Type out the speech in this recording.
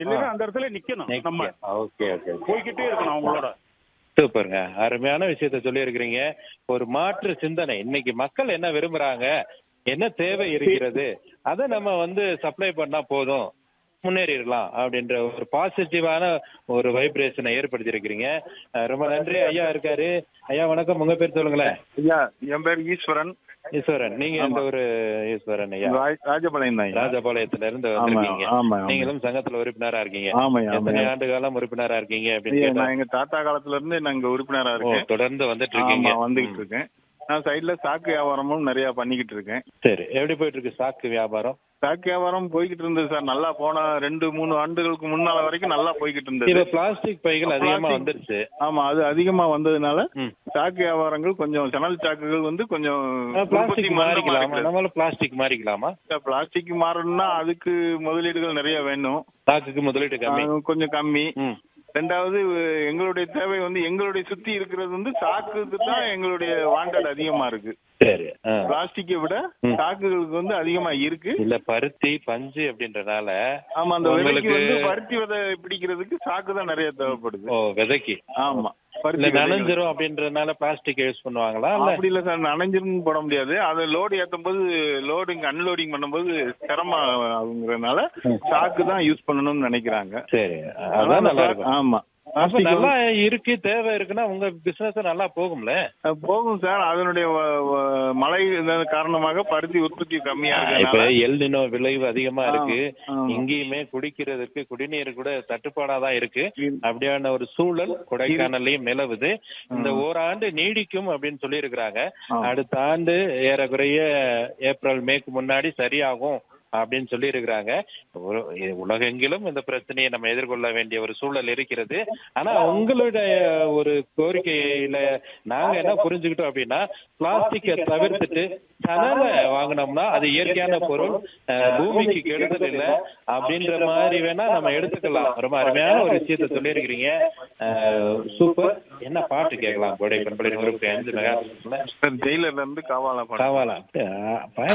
இல்லைன்னா அந்த இடத்துல நிக்கணும் நம்ம ஓகே ஓகே போய்கிட்டே இருக்கணும் அவங்களோட சூப்பருங்க அருமையான விஷயத்த சொல்லியிருக்கிறீங்க ஒரு மாற்று சிந்தனை இன்னைக்கு மக்கள் என்ன விரும்புறாங்க என்ன தேவை இருக்கிறது அதை நம்ம வந்து சப்ளை பண்ணா போதும் முன்னேறிடலாம் அப்படின்ற ஒரு பாசிட்டிவான ஒரு வைப்ரேஷனை ஏற்படுத்தியிருக்கிறீங்க அஹ் ரொம்ப நன்றி ஐயா இருக்காரு ஐயா வணக்கம் உங்க பேர் சொல்லுங்களேன் ஐயா என் பேர் ஈஸ்வரன் ஈஸ்வரன் நீங்க எந்த ஒரு ஈஸ்வரன் ஐயா ராஜ- ராஜபாளையம் தான் ஐயா. ராஜபாளையத்துல இருந்து ஆமா, வந்திருக்கீங்க ஆமா, ஆமா. நீங்களும் சங்கத்துல உறுப்பினரா இருக்கீங்க ஆமாய்யா, எத்தனை ஆமாய்யா. ஆண்டு காலம் உறுப்பினரா இருக்கீங்க அப்படின்னு ஐயா, கேட்டா நான் எங்க தாத்தா காலத்துல இருந்து நான் இங்க உறுப்பினரா ஓ, இருக்கேன் தொடர்ந்து வந்துட்டு இருக்கீங்க ஆமா வந்துகிட்டு இருக்கேன் நான் சைடுல சாக்கு வியாபாரமும் நிறைய பண்ணிக்கிட்டு இருக்கேன் சரி எப்படி போயிட்டு இருக்கு சாக்கு வியாபாரம் சாக்கு வியாபாரம் போய்கிட்டு இருந்தது சார் நல்லா போன ரெண்டு மூணு ஆண்டுகளுக்கு முன்னால வரைக்கும் நல்லா போய்கிட்டு இப்ப இருந்தது பிளாஸ்டிக் பைகள் அதிகமா Plastic- வந்துருச்சு ஆமா அது அதிகமா வந்ததுனால ம். சாக்கு வியாபாரங்கள் கொஞ்சம் சணல் சாக்குகள் வந்து கொஞ்சம் பிளாஸ்டிக் மாறிக்கலாமா நம்மள பிளாஸ்டிக் மாறிக்கலாமா பிளாஸ்டிக் மாறணும்னா அதுக்கு முதலீடுகள் நிறைய வேணும் சாக்குக்கு முதலீடு கம்மி அது கொஞ்சம் கம்மி ம். ரெண்டாவது எங்களுடைய தேவை வந்து எங்களுடைய சுத்தி இருக்கிறது வந்து சாக்குக்கு தான் எங்களுடைய வாண்டட் அதிகமா இருக்கு சரி ஆ. பிளாஸ்டிக்கை விட ம். சாக்குகளுக்கு வந்து அதிகமா இருக்கு இல்ல பருத்தி பஞ்சு அப்படின்றனால ஆமா அந்த விலைக்கு உங்களுக்கு- வந்து பருத்தி விதை பிடிக்கிறதுக்கு சாக்கு தான் நிறைய தேவைப்படுது ஓ விதைக்கு ஆமா இல்ல பருத்தி விதைகள். நனைஞ்சிரும் அப்படின்றதுனால பிளாஸ்டிக் யூஸ் பண்ணுவாங்களா இல்ல அப்படி இல்ல சார் நனைஞ்சிருந்து போட முடியாது அதை லோடு ஏத்தும் போது லோடிங் அன்லோடிங் பண்ணும்போது சிரமம் ஆகுங்கிறதுனால சாக்கு தான் யூஸ் பண்ணணும்னு நினைக்கிறாங்க சரி அதான் நல்லா இருக்கும் ஆமா அப்ப Plastic நல்லா இருக்கு தேவை இருக்குன்னா உங்க பிசினஸ் நல்லா போகும்ல அஹ் போகும் சார் அதனுடைய வ- வ- மழை இதன் காரணமாக பருத்தி உற்பத்தி கம்மியா இப்ப இருக்கனால எல்னினோ விளைவு அதிகமா இருக்கு ஆமா. இங்கேயுமே குடிக்கிறதுக்கு குடிநீர் கூட தட்டுப்பாடா தான் இருக்கு ம். அப்படியான ஒரு சூழல் கொடைக்கானல்லையும் நிலவுது இந்த ஓராண்டு நீடிக்கும் அப்படின்னு சொல்லி இருக்கிறாங்க ஆமா. அடுத்த ஆண்டு ஏறக்குறைய ஏப்ரல் மேக்கு முன்னாடி சரியாகும் அப்படின்னு சொல்லி இருக்கிறாங்க ஒரு- இது உலகெங்கிலும் இந்த பிரச்சனையை நம்ம எதிர்கொள்ள வேண்டிய ஒரு சூழல் இருக்கிறது ஆனா உங்களுடைய ஒரு கோரிக்கையில நாங்க என்ன புரிஞ்சுக்கிட்டோம் அப்படின்னா பிளாஸ்டிக்கை தவிர்த்துட்டு சணலை வாங்கினோம்னா அது இயற்கையான பொருள் அஹ், பூமிக்கு கெடுதல் இல்லை அப்படின்ற மாதிரி வேணா நம்ம எடுத்துக்கலாம் ரொம்ப அருமையான ஒரு விஷயத்த சொல்லியிருக்கிறீங்க அஹ், சூப்பர் என்ன பாட்டு கேட்கலாம் கோடை பண்பலை நூறுக்கு அஞ்சு மெகா சார் ஜெயிலர்ல இருந்து காவாலா காவாலா